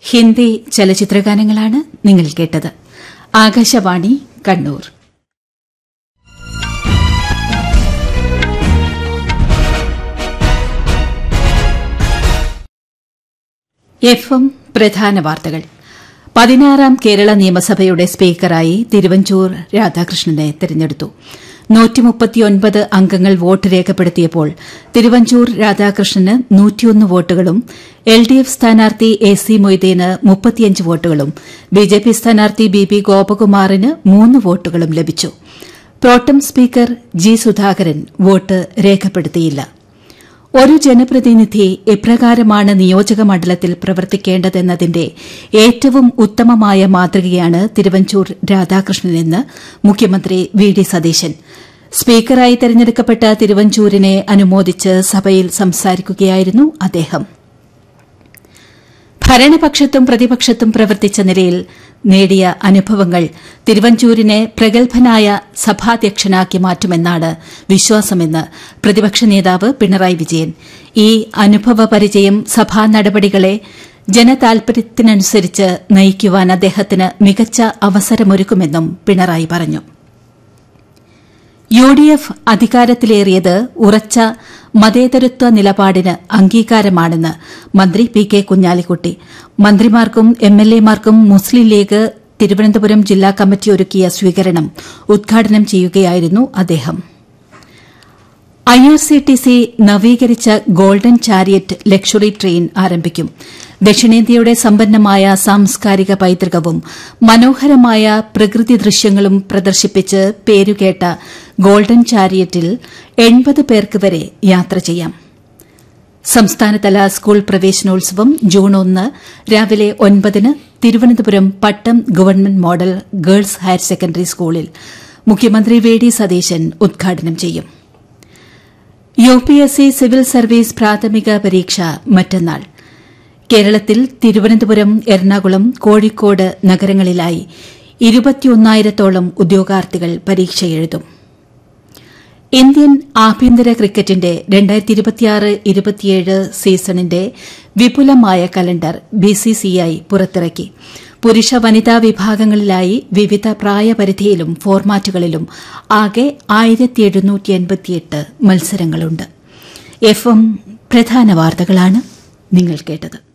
ഹിന്ദി ചലച്ചിത്രഗാനങ്ങളാണ് നിങ്ങൾ കേട്ടത് Akashvani Kannur F M പ്രധാന വാർത്തകൾ പതിനാറാം കേരള നിയമസഭയുടെ സ്പീക്കറായി തിരുവഞ്ചൂർ രാധാകൃഷ്ണനെ തെരഞ്ഞെടുത്തു നൂറ്റിമുപ്പത്തിയൊൻപത് അംഗങ്ങൾ വോട്ട് രേഖപ്പെടുത്തിയപ്പോൾ തിരുവഞ്ചൂർ രാധാകൃഷ്ണന് നൂറ്റിയൊന്ന് വോട്ടുകളും എൽ ഡി എഫ് സ്ഥാനാർത്ഥി എ സി മൊയ്തീന് മുപ്പത്തിയഞ്ച് വോട്ടുകളും ബി ജെ പി സ്ഥാനാർത്ഥി ബി പി ഗോപകുമാറിന് മൂന്ന് വോട്ടുകളും ലഭിച്ചു protem speaker G Sudhakaran vote രേഖപ്പെടുത്തിയില്ല ഒരു ജനപ്രതിനിധി എപ്രകാരമാണ് നിയോജക മണ്ഡലത്തിൽ പ്രവർത്തിക്കേണ്ടതെന്നതിന്റെ ഏറ്റവും ഉത്തമമായ മാതൃകയാണ് തിരുവഞ്ചൂർ രാധാകൃഷ്ണനെന്ന് മുഖ്യമന്ത്രി വി ഡി സതീശൻ സ്പീക്കറായി തെരഞ്ഞെടുക്കപ്പെട്ട തിരുവഞ്ചൂരിനെ അനുമോദിച്ച് സഭയിൽ സംസാരിക്കുകയായിരുന്നു അദ്ദേഹം ഭരണപക്ഷത്തും പ്രതിപക്ഷത്തും പ്രവർത്തിച്ച നിലയിൽ നേടിയ അനുഭവങ്ങൾ തിരുവഞ്ചൂരിനെ പ്രഗത്ഭനായ സഭാധ്യക്ഷനാക്കി മാറ്റുമെന്നാണ് വിശ്വാസമെന്ന് പ്രതിപക്ഷ നേതാവ് പിണറായി വിജയൻ ഈ അനുഭവ പരിചയം സഭാ നടപടികളെ ജനതാൽപര്യത്തിനനുസരിച്ച് നയിക്കുവാൻ അദ്ദേഹത്തിന് മികച്ച അവസരമൊരുക്കുമെന്നും പിണറായി പറഞ്ഞു യു ഡി എഫ് അധികാരത്തിലേറിയത് ഉറച്ച മതേതരത്വ നിലപാടിന് അംഗീകാരമാണെന്ന് മന്ത്രി പി കെ കുഞ്ഞാലിക്കുട്ടി മന്ത്രിമാർക്കും എം എൽ എമാർക്കും മുസ്ലിം ലീഗ് തിരുവനന്തപുരം ജില്ലാ കമ്മിറ്റി ഒരുക്കിയ സ്വീകരണം ഉദ്ഘാടനം ചെയ്യുകയായിരുന്നു അദ്ദേഹം ഐആർസിടിസി നവീകരിച്ച ഗോൾഡൻ ചാരിയറ്റ് ലക്ഷറി ട്രെയിൻ ആരംഭിക്കും ദക്ഷിണേന്ത്യയുടെ സമ്പന്നമായ സാംസ്കാരിക പൈതൃകവും മനോഹരമായ പ്രകൃതി ദൃശ്യങ്ങളും പ്രദർശിപ്പിച്ച് പേരുകേട്ട ഗോൾഡൻ ചാരിയറ്റിൽ എൺപത് പേർക്ക് വരെ യാത്ര ചെയ്യാം സംസ്ഥാനതല സ്കൂൾ പ്രവേശനോത്സവം ജൂൺ ഒന്ന് രാവിലെ ഒൻപതിന് Thiruvananthapuram Pattom government model girls higher secondary സ്കൂളിൽ മുഖ്യമന്ത്രി വി ഡി സതീശൻ ഉദ്ഘാടനം ചെയ്യും U P S C civil service പ്രാഥമിക പരീക്ഷ മറ്റന്നാൾ കേരളത്തിൽ തിരുവനന്തപുരം എറണാകുളം കോഴിക്കോട് നഗരങ്ങളിലായി ഇരുപത്തിയൊന്നായിരത്തോളം ഉദ്യോഗാർത്ഥികൾ പരീക്ഷ എഴുതും ഇന്ത്യൻ ആഭ്യന്തര ക്രിക്കറ്റിന്റെ രണ്ടായിരത്തി ഇരുപത്തിയാറ് ഇരുപത്തിയേഴ് സീസണിന്റെ വിപുലമായ കലണ്ടർ ബിസിസിഐ പുറത്തിറക്കി പുരുഷ വനിതാ വിഭാഗങ്ങളിലായി വിവിധ പ്രായപരിധിയിലും ഫോർമാറ്റുകളിലും ആകെ ആയിരത്തി മത്സരങ്ങളുണ്ട് എഫ് എം പ്രധാന വാർത്തകളാണ് നിങ്ങൾ കേട്ടത്